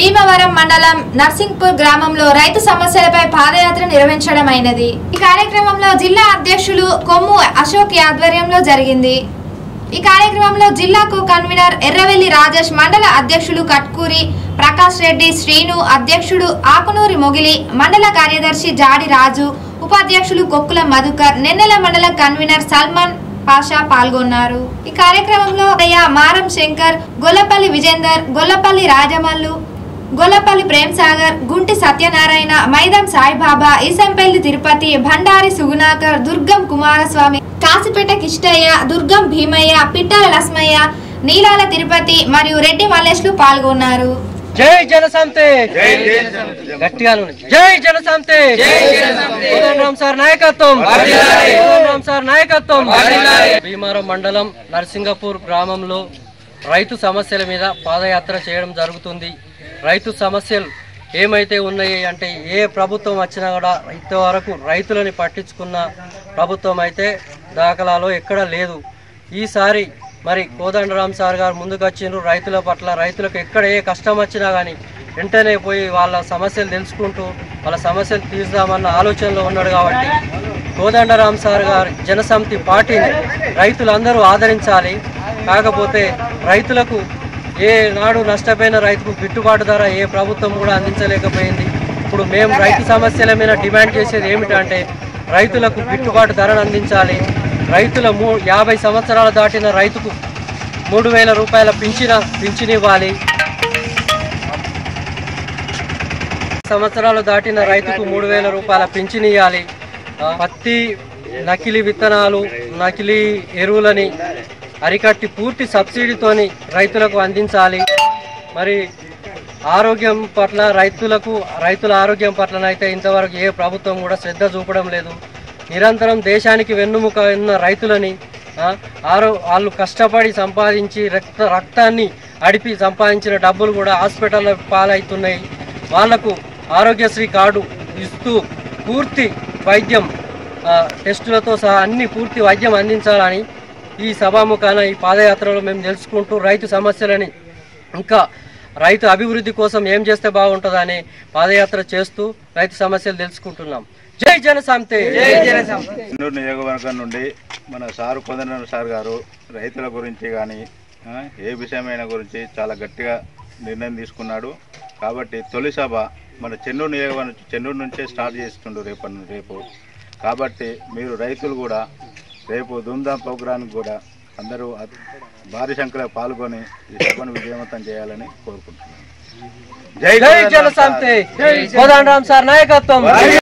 భీమవరం మండలం నర్సింగ్పూర్ గ్రామంలో రైతు సమస్యలపై పాదయాత్ర నిర్వహించడమైనది ఈ కార్యక్రమంలో జిల్లా అధ్యక్షులు కొమ్ము అశోక్ ఆధ్వర్యంలో జరిగింది ఈ కార్యక్రమంలో జిల్లాకు కన్వీనర్ ఎర్రవెల్లి రాజేష్ మండల అధ్యక్షులు కట్కూరి ప్రకాష్ రెడ్డి శ్రీను అధ్యక్షుడు ఆకునూరి మొగిలి మండల కార్యదర్శి జాడి రాజు ఉపాధ్యక్షులు కొక్కుల మధుకర్ నెన్నెల మండల కన్వీనర్ సల్మాన్ పాషా పాల్గొన్నారు ఈ కార్యక్రమంలో అయ్య మారం శంకర్ గొల్లపల్లి విజేందర్ గొల్లపల్లి రాజమల్లు గొల్లపల్లి ప్రేమ్ సాగర్ గుంటి సత్యనారాయణ మైదం సాయిబాబా ఈసంపల్లి తిరుపతి భండారి సుగుణాకర్ దుర్గం కుమారస్వామి కాసిపేట కిష్టయ్య దుర్గం భీమయ్య పిట్టాల లస్మయ్య నీలాల తిరుపతి మరియు రెడ్డి మల్లేష్లు పాల్గొన్నారు జై జనసంతే గట్టిగా అను. జై జనసంతే కోదండరామ్ సార్ నాయకత్వం కోదండరామ్ సార్ నాయకత్వం భీమారం మండలం నరసింగపూర్ గ్రామంలో రైతు సమస్యల మీద పాదయాత్ర చేయడం జరుగుతుంది రైతు సమస్యలు ఏమైతే ఉన్నాయి అంటే ఏ ప్రభుత్వం వచ్చినా కూడా ఇంతవరకు రైతులని పట్టించుకున్న ప్రభుత్వం అయితే దాఖలాలో ఎక్కడ లేదు ఈసారి మరి కోదండరామ్ సార్ గారు ముందుకు వచ్చిండ్రు రైతుల పట్ల రైతులకు ఎక్కడ ఏ కష్టం వచ్చినా కానీ వెంటనే పోయి వాళ్ళ సమస్యలు తెలుసుకుంటూ వాళ్ళ సమస్యలు తీర్చుదామన్న ఆలోచనలో ఉన్నాడు కాబట్టి కోదండరామ్ సార్ గారి జనసమితి పార్టీని రైతులందరూ ఆదరించాలి కాకపోతే రైతులకు ఏ నాడు నష్టపోయిన రైతుకు గిట్టుబాటు ధర ఏ ప్రభుత్వం కూడా అందించలేకపోయింది ఇప్పుడు మేము రైతు సమస్యల మీద డిమాండ్ చేసేది ఏమిటంటే రైతులకు గిట్టుబాటు ధరను అందించాలి రైతుల మూ యాభై సంవత్సరాలు దాటిన రైతుకు మూడు వేల రూపాయల పింఛన పింఛన్ ఇవ్వాలి సంవత్సరాలు దాటిన రైతుకు మూడు వేల రూపాయల పింఛన్ ఇవ్వాలి ఆ, పత్తి నకిలీ విత్తనాలు నకిలీ ఎరువులని అరికట్టి పూర్తి సబ్సిడీతోని రైతులకు అందించాలి మరి ఆరోగ్యం పట్ల రైతులకు రైతుల ఆరోగ్యం పట్లనైతే ఇంతవరకు ఏ ప్రభుత్వం కూడా శ్రద్ధ చూపడం లేదు నిరంతరం దేశానికి వెన్నుముక ఉన్న రైతులని ఆ, ఆరో వాళ్ళు కష్టపడి సంపాదించి రక్త రక్తాన్ని అడిపి సంపాదించిన డబ్బులు కూడా హాస్పిటల్లో పాలవుతున్నాయి వాళ్లకు ఆరోగ్యశ్రీ కార్డు ఇస్తూ పూర్తి వైద్యం ఆ, టెస్టులతో సహా అన్ని పూర్తి వైద్యం అందించాలని ఈ సభాముఖాన ఈ పాదయాత్రలో మేము తెలుసుకుంటూ రైతు సమస్యలని ఇంకా రైతు అభివృద్ధి కోసం ఏం చేస్తే బాగుంటుందని పాదయాత్ర చేస్తూ రైతు సమస్యలు తెలుసుకుంటున్నాం జై జనసంతే జై జనసంతే నెల్లూరు నియోజకవర్గం నుండి మన సారు కొందన సార్ గారు రైతుల గురించి కానీ ఏ విషయమైన గురించి చాలా గట్టిగా నిర్ణయం తీసుకున్నాడు కాబట్టి తొలి సభ మన చెన్నూరు నియోజకవర్గం నుంచి చెన్నూరు నుంచే స్టార్ట్ చేస్తుండ్రు రేపటి నుండి రేపు కాబట్టి మీరు రైతులు కూడా రేపు ధూమ్ధామ్ ప్రోగ్రాంకి కూడా అందరూ అత్- భారీ సంఖ్యలో పాల్గొని ఈ సభను విజయవంతం చేయాలని కోరుకుంటున్నాను జై జనసంతే కోదండరామ్ సార్ నాయకత్వం